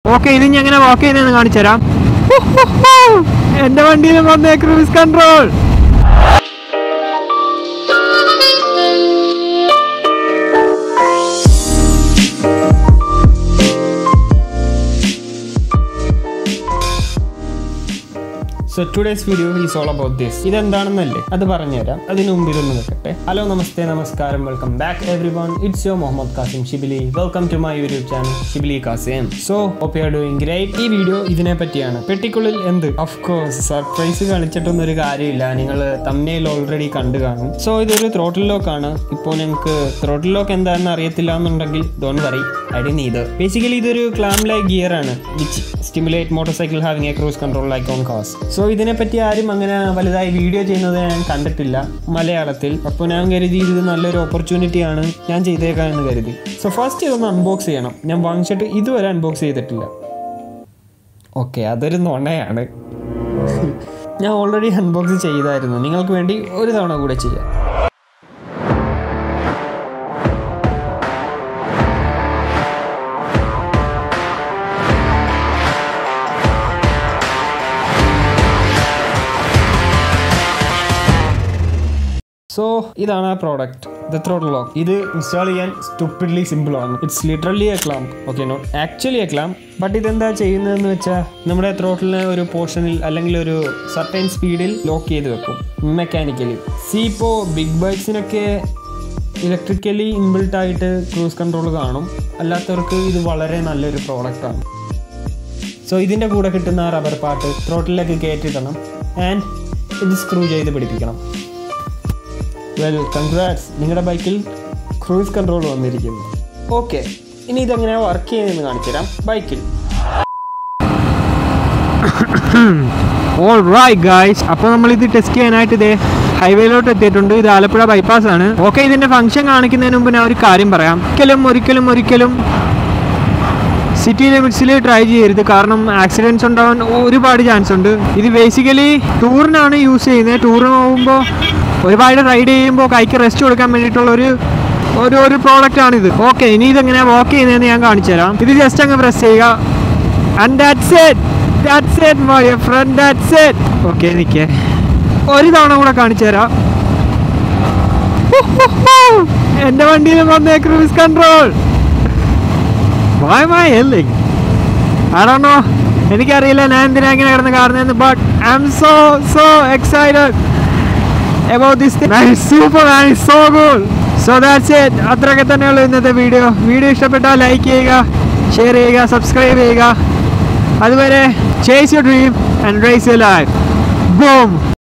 Okay ഇത് ഞാൻ എങ്ങനെ വാക്ക് ചെയ്യുന്നതെന്ന് കാണിച്ചു തരാം എന്റെ വണ്ടിയിൽ വന്നേ cruise control so today's video is all about this ഇതെന്താണെന്നല്ലേ അത് പറഞ്ഞുതരാം അതിന് മുമ്പിൽ ഒന്ന് നിൽക്കട്ടെ ഹലോ നമസ്തേ നമസ്കാരം welcome back everyone it's yo Muhammad Kasim Shibili welcome to my YouTube channel Shibili Kasim so hope you are doing great ഈ വീഡിയോ ഇതിനെ പറ്റിയാണ് പെട്ടിക്കുള്ളിൽ എന്ത് ഓഫ് കോഴ്സ് സർപ്രൈസ് കളിച്ചിട്ടൊന്നും ഒരു കാര്യമില്ല നിങ്ങൾ തമ്മിൽ ഓൾറെഡി കണ്ടു കാണും സോ ഇതൊരു ത്രോട്ടിൽ ലോക്ക് ആണ് ഇപ്പോൾ നിങ്ങൾക്ക് ത്രോട്ടിൽ ലോക്ക് എന്താണെന്ന് അറിയത്തില്ല എന്നുണ്ടെങ്കിൽ ഡോൺ വറി ഐ ഡി നീത് ബേസിക്കലി ഇതൊരു ക്ലാം ലൈക്ക് ഗിയർ ആണ് which stimulate motor cycle having a cruise control like on cars so ഇതിനെപ്പറ്റി ആരും അങ്ങനെ വലുതായി വീഡിയോ ചെയ്യുന്നത് ഞാൻ കണ്ടിട്ടില്ല മലയാളത്തിൽ അപ്പോൾ ഞാൻ കരുതി ഇത് നല്ലൊരു ഓപ്പർച്യൂണിറ്റി ആണ് ഞാൻ ചെയ്തേക്കാം എന്ന് കരുതി സോ ഫസ്റ്റ് ഇതൊന്ന് അൺബോക്സ് ചെയ്യണം ഞാൻ വാങ്ങിച്ചിട്ട് ഇതുവരെ അൺബോക്സ് ചെയ്തിട്ടില്ല ഓക്കെ അതൊരു നുണയാണ് ഞാൻ ഓൾറെഡി അൺബോക്സ് ചെയ്തായിരുന്നു നിങ്ങൾക്ക് വേണ്ടി ഒരു തവണ കൂടെ ചെയ്യാം സോ ഇതാണ് ആ പ്രോഡക്റ്റ് ദ ത്രോട്ട് ലോക്ക് ഇത് ഇൻസ്റ്റാൾ ചെയ്യാൻ സ്റ്റുപ്പിഡ്ലി സിമ്പിൾ ആണ് it's literally a clam okay not actually a clam but ഇതെന്താ ചെയ്യുന്നതെന്ന് വെച്ചാൽ നമ്മുടെ ത്രോട്ടിലിനെ ഒരു പോർഷനിൽ അല്ലെങ്കിൽ ഒരു സർട്ടൈൻ സ്പീഡിൽ ലോക്ക് ചെയ്ത് വെക്കും മെക്കാനിക്കലി സി ഇപ്പോൾ ബിഗ് ബൈക്സിനൊക്കെ ഇലക്ട്രിക്കലി ഇൻബിൽട്ട് ആയിട്ട് ക്രൂസ് കൺട്രോൾ കാണും അല്ലാത്തവർക്ക് ഇത് വളരെ നല്ലൊരു പ്രോഡക്റ്റാണ് സോ ഇതിൻ്റെ കൂടെ കിട്ടുന്ന ആ റബ്ബർ പാർട്ട് ത്രോട്ടിലേക്ക് കയറ്റിയിടണം ആൻഡ് ഇത് സ്ക്രൂ ചെയ്ത് പിടിപ്പിക്കണം വെൽ കൺഗ്രാറ്റ്സ് നിങ്ങളുടെ ബൈക്കിൽ ക്രൂസ് കൺട്രോൾ വന്നിരിക്കുന്നു ഓക്കെ ഇനി ഇതെങ്ങനെയാണ് വർക്ക് ചെയ്യുന്നതെന്ന് കാണിച്ചു തരാം ബൈക്കിൽ ഓൾ റൈറ്റ് ഗായ്സ് അപ്പോൾ നമ്മൾ ഇത് ടെസ്റ്റ് ചെയ്യാനായിട്ട് ഇതേ ഹൈവേയിലോട്ട് എത്തിയിട്ടുണ്ട് ഇത് ആലപ്പുഴ ബൈപ്പാസ് ആണ് ഓക്കെ ഇതിന്റെ ഫംഗ്ഷൻ കാണിക്കുന്നതിന് മുമ്പ് ഞാൻ ഒരു കാര്യം പറയാം ഒരിക്കലും ഒരിക്കലും ഒരിക്കലും സിറ്റി ലിമിറ്റ്സിൽ ട്രൈ ചെയ്യരുത് കാരണം ആക്സിഡൻറ്റ്സ് ഉണ്ടാവാൻ ഒരുപാട് ചാൻസ് ഉണ്ട് ഇത് ബേസിക്കലി ടൂറിനാണ് യൂസ് ചെയ്യുന്നത് ടൂറിന് പോകുമ്പോൾ ഒരുപാട് റൈഡ് ചെയ്യുമ്പോൾ കൈക്ക് റെസ്റ്റ് കൊടുക്കാൻ വേണ്ടിയിട്ടുള്ള ഒരു ഒരു ഒരു പ്രോഡക്റ്റ് ആണിത് ഓക്കെ ഇനി ഇതെങ്ങനെയാണ് വാക്ക് ചെയ്യുന്നതെന്ന് ഞാൻ കാണിച്ചു തരാം ഇത് ജസ്റ്റ് അങ്ങ് പ്രസ് ചെയ്യുക and that's it that's it my friend that's it okay നിൽക്കേ ഒരു തവണ കൂടെ കാണിച്ചു തരാം എൻ്റെ വണ്ടിയിൽ വന്നേ cruise control Why am I yelling? I don't know. എനിക്കറിയില്ല ഞാൻ എന്തിനാ ഇങ്ങനെ കിടന്ന് കാണുന്നതെന്ന് but I am so so excited about this super and so good so that's it അത്രയൊക്കെ തന്നെയുള്ളൂ ഇന്നത്തെ വീഡിയോ വീഡിയോ ഇഷ്ടപ്പെട്ടാൽ ലൈക്ക് ചെയ്യുക ഷെയർ ചെയ്യുക സബ്സ്ക്രൈബ് ചെയ്യുക അതുവരെ chase your dream and race your life boom